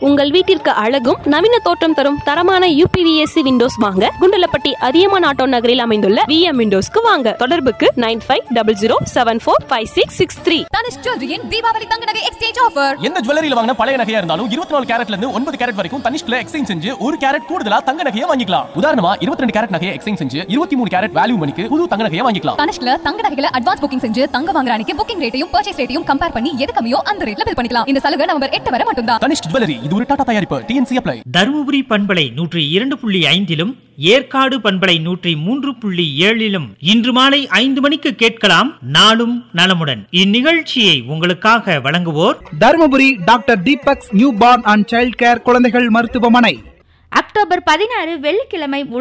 உங்கள் வீட்டிற்கு அழகும் நவீன தோற்றம் தரும் தரமான யூபிவிஎஸ்சி விண்டோஸ் வாங்க குண்டலப்பட்டி அதியமான் ஆட்டோ நகரில் அமைந்துள்ள விஎம் விண்டோஸ்க்கு வாங்க தொடர்புக்கு nine five double zero seven four five six six three Dhanush ஜுவல்லரியின் தீபாவளி தங்க நகை எக்ஸ்சேஞ்ச் ஆஃபர் எந்த ஜுவல்லரியில வாங்கின பழைய நகையா இருந்தாலும் இருபத்தி நாலு கேரட்ல இருந்து ஒன்பது கேரட் வரைக்கும் தனிஷ்குல எக்ஸ்சேஞ்ச் செஞ்சு ஒரு கேரட் கூடுதலா தங்க நகையை வாங்கிக்கலாம் உதாரணமா இருபத்தி ரெண்டு கேரட் நகையை எக்ஸ்சேஞ்ச் செஞ்சு இருபத்தி மூணு கேரட் வேல்யூ மணிக்கு புது தங்க நகையை வாங்கிக்கலாம் தனுஷ்ல தங்க நகைகளை அட்வான்ஸ் புக்கிங் செஞ்சு தங்க வாங்குற அன்னைக்கு புக்கிங் ரேட்டையும் பர்ச்சேஸ் ரேட்டையும் கம்பேர் பண்ணி எது கம்மியோ அந்த ரேட்ல பில் பண்ணிக்கலாம் இந்த சலுகை நவம்பர் எட்டு வரை மட்டும்தான் தனிஷ் ஜுவல்லரி இது ஒரு டாடா தயாரிப்பு டிஎன்சி அப்ளை தருமபுரி பண்பலை நூற்றி இரண்டு புள்ளி ஐந்திலும் ஏற்காடு பண்பலை நூற்றி மூன்று புள்ளி ஏழிலும் இன்று மாலை ஐந்து மணிக்கு கேட்கலாம் நாளும் நலமுடன் இந்நிகழ்ச்சியை உங்களுக்காக வழங்குவோர் Dharmapuri doctor Deepak's new born and child care குழந்தைகள் மருத்துவமனை அக்டோபர் பதினாறு வெள்ளிக்கிழமை